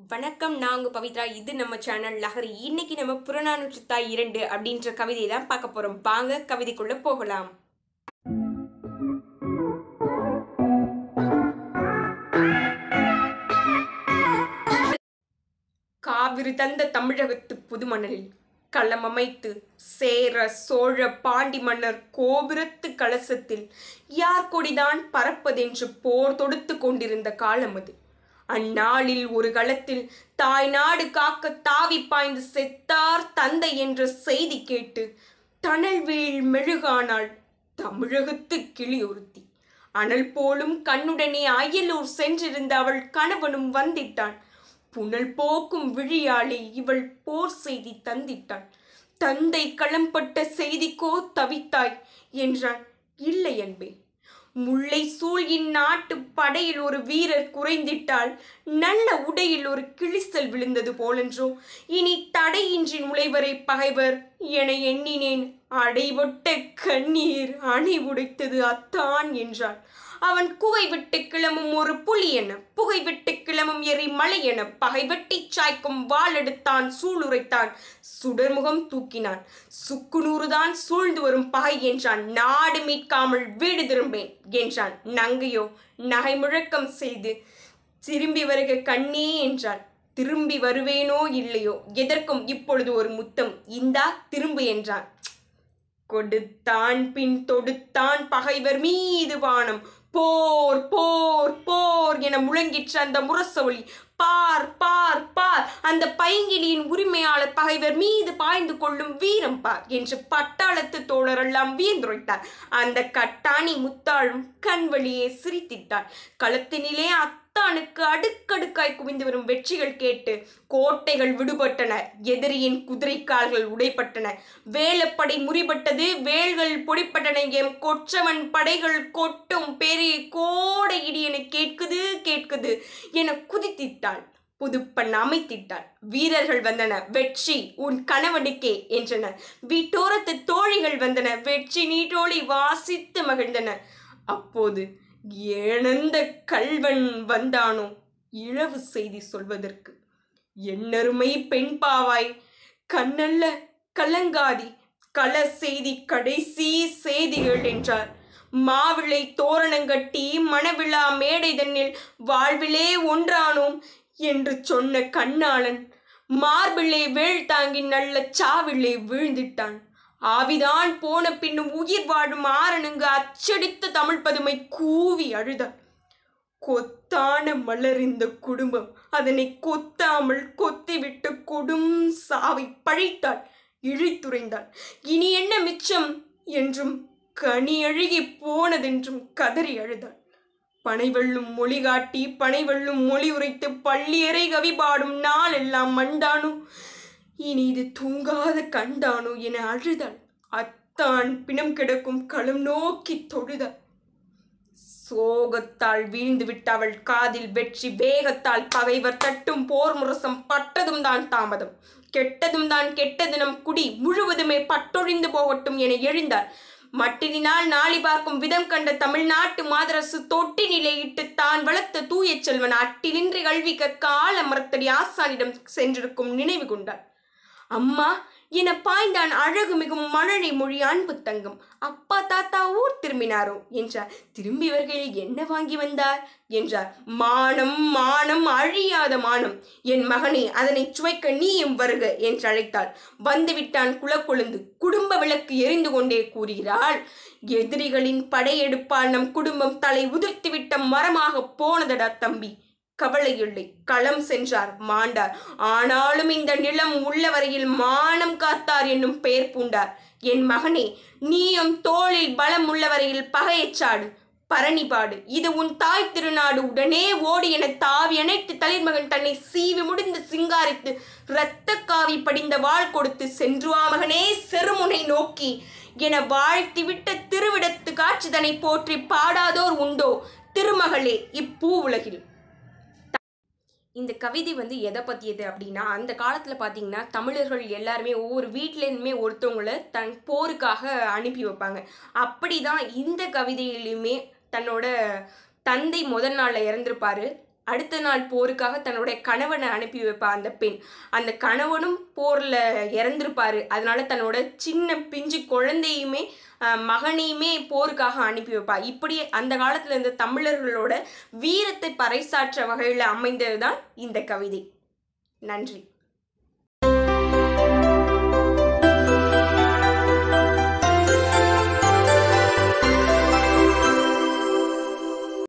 வணக்கம் நான் உங்க பவித்ரா இது நம்ம சேனல் லஹரி இன்னைக்கு நம்ம புறநானூற்று தாய் இரண்டு அப்படின்ற கவிதையை தான் பார்க்க போறோம் வாங்க கவிதைக்குள்ள போகலாம் காவிரி தந்த தமிழகத்து புதுமணலில் களம் அமைத்து சேர சோழ பாண்டி மன்னர் கோபுரத்து கலசத்தில் யார் கொடிதான் பறப்பதென்று போர் தொடுத்து கொண்டிருந்த காலம் அது அந்நாளில் ஒரு களத்தில் தாய் நாடு காக்க தாவி பாய்ந்து செத்தார் தந்தை என்ற செய்தி கேட்டு தணல் வீழ் மெழுகானாள் தமிழகத்து கிளி ஒருத்தி அனல் போலும் கண்ணுடனே அயலூர் சென்றிருந்த அவள் கணவனும் வந்திட்டான் புனல் போக்கும் விழியாளே இவள் போர் செய்தி தந்திட்டாள் தந்தை களம்பட்ட செய்திக்கோ தவித்தாய் என்றான் இல்லை அன்பே முல்லை சூழ் இந்நாட்டு படையில் ஒரு வீரர் குறைந்திட்டால் நல்ல உடையில் ஒரு கிழிசல் விழுந்தது போலன்றோ இனி தடையின்றி நுழைவரை பகைவர் என எண்ணினேன் அடைபட்ட கண்ணீர் அணை உடைத்தது அத்தான் என்றாள் அவன் குகை விட்டு கிளம்பும் ஒரு புலி என புகை விட்டு கிளம்பும் எரி மலை என பகை வெட்டி சாய்க்கும் வாள் எடுத்தான் சூளுரைத்தான் சுடர்முகம் தூக்கினான் சுக்குநூறுதான் சூழ்ந்து வரும் பகை என்றான் நாடு மீட்காமல் வீடு திரும்பேன் என்றான் நங்கையோ நகை முழக்கம் செய்து திரும்பி வருக கண்ணே என்றாள் திரும்பி வருவேனோ இல்லையோ எதற்கும் இப்பொழுது ஒரு முத்தம் இந்தா திரும்பு என்றான் கொடுத்தான் பின் தொடுத்தான் பகைவர் மீது வானம் போர் போர் போர் என முழங்கிற்ற அந்த முரசொலி பார் பார் பார் அந்த பைங்கிலியின் உரிமையாளர் பகைவர் மீது பாய்ந்து கொள்ளும் வீரம் பார் என்று பட்டாளத்து தோழரெல்லாம் வியந்துரைத்தார் அந்த கட்டாணி முத்தாளும் கண் வழியே சிரித்திட்டாள் களத்தினிலே அத்தானுக்கு அடுக்கடுக்காய் குவிந்து வரும் வெற்றிகள் கேட்டு கோட்டைகள் விடுபட்டன எதிரியின் குதிரைக்கால்கள் உடைப்பட்டன வேலப்படை முறிபட்டது வேல்கள் பொடிப்பட்டன எம் கொற்றவன் படைகள் கொட்டும் பெரிய கோடை இடி என கேட்குது கேட்குது என குதித்திட்டாள் புதுப்பண் அமைத்திட்டாள் வீரர்கள் வந்தன வெற்றி உன் கணவனுக்கே என்றன வீட்டோரத்து தோழிகள் வந்தன வெற்றி நீட்டோழி வாசித்து மகிழ்ந்தன அப்போது ஏனந்த கல்வன் வந்தானோ இழவு செய்தி சொல்வதற்கு என்னருமை பெண் பாவாய் கண்ணல்ல கலங்காதி கள செய்தி கடைசி செய்திகள் என்றார் மாவிளை தோரணங்கட்டி மணவிழா மேடை தன்னில் வாழ்விலே ஒன்றானோம் என்று சொன்ன கண்ணாளன் மார்பிளே வேள் தாங்கி நல்ல சாவிலே வீழ்ந்திட்டான் ஆவிதான் போன பின்னும் உயிர் வாழும் ஆரணுங்கு அச்சடித்த தமிழ் பதுமை கூவி அழுதாள் கொத்தான மலர் இந்த குடும்பம் அதனை கொத்தாமல் கொத்திவிட்டு கொடும் சாவை பழித்தாள் இழித்துரைந்தாள் இனி என்ன மிச்சம் என்றும் கனி அழுகி போனதென்றும் கதறி அழுதாள் பனைவெள்ளும் மொழி காட்டி பனைவெள்ளும் மொழி உரைத்து பள்ளியறை கவி பாடும் நாள் எல்லாம் மண்டானோ இனி இது தூங்காத கண்டானோ என அழுதாள் அத்தான் பிணம் கிடக்கும் களம் நோக்கி தொழுதாள் சோகத்தால் வீழ்ந்து விட்ட அவள் காதில் வெற்றி வேகத்தால் பகைவர் தட்டும் போர் முரசம் பட்டதும் தான் தாமதம் கெட்டதும் தான் கெட்டது நம் குடி முழுவதுமே பட்டொழிந்து போகட்டும் என எழுந்தார் மட்டினால் நாளி பார்க்கும் விதம் கண்ட தமிழ்நாட்டு மாதரசு தொட்டி நிலையிட்டு தான் வளர்த்த தூய செல்வன் அட்டிலின்றி கல்விக்க கால மரத்தடி ஆசானிடம் சென்றிருக்கும் நினைவு கொண்டாள் அம்மா என பாய்ந்தான் அழகு மிகும் மழலை மொழி அன்பு தங்கம் அப்பா தாத்தா ஊர் திரும்பினாரோ என்றார் திரும்பி வருகையில் என்ன வாங்கி வந்தார் என்றார் மானம் மானம் அழியாத மானம் என் மகனே அதனை சுவைக்க நீயும் வருக என்று அழைத்தாள் வந்துவிட்டான் குலக்கொழுந்து குடும்ப விளக்கு எரிந்து கொண்டே கூறுகிறாள் எதிரிகளின் படையெடுப்பால் நம் குடும்பம் தலை உதிர்த்துவிட்ட மரமாக போனதடா தம்பி கவலையில்லை களம் சென்றார் மாண்டார் ஆனாலும் இந்த நிலம் உள்ளவரையில் மானம் காத்தார் என்னும் பெயர் பூண்டார் என் மகனே நீயும் தோளில் பலம் உள்ளவரையில் பகையச்சாடு பரணிபாடு இது உன் தாய் திருநாடு உடனே ஓடி என தாவி அணைத்து தளிர்மகன் தன்னை சீவி முடிந்து சிங்காரித்து இரத்த காவி படிந்த வாழ் கொடுத்து சென்றுவா மகனே செருமுனை நோக்கி என வாழ்த்திவிட்ட திருவிடத்து காட்சிதனை போற்றி பாடாதோர் உண்டோ திருமகளே இப்பூ உலகில் இந்த கவிதை வந்து எதை பற்றியது அப்படின்னா அந்த காலத்தில் பார்த்தீங்கன்னா தமிழர்கள் எல்லாருமே ஒவ்வொரு வீட்டிலேருந்துமே ஒருத்தவங்கள தன் போருக்காக அனுப்பி வைப்பாங்க அப்படி தான் இந்த கவிதையிலையுமே தன்னோட தந்தை முதல் நாளில் இறந்திருப்பாரு அடுத்த நாள் போருக்காக தன்னுடைய கணவனை அனுப்பி வைப்பா அந்த பெண் அந்த கணவனும் போரில் இறந்திருப்பாரு அதனால தன்னோட சின்ன பிஞ்சு குழந்தையுமே அஹ், மகனையுமே போருக்காக அனுப்பி வைப்பா இப்படி அந்த காலத்தில் இருந்த தமிழர்களோட வீரத்தை பறைசாற்ற வகையில் அமைந்தது தான் இந்த கவிதை நன்றி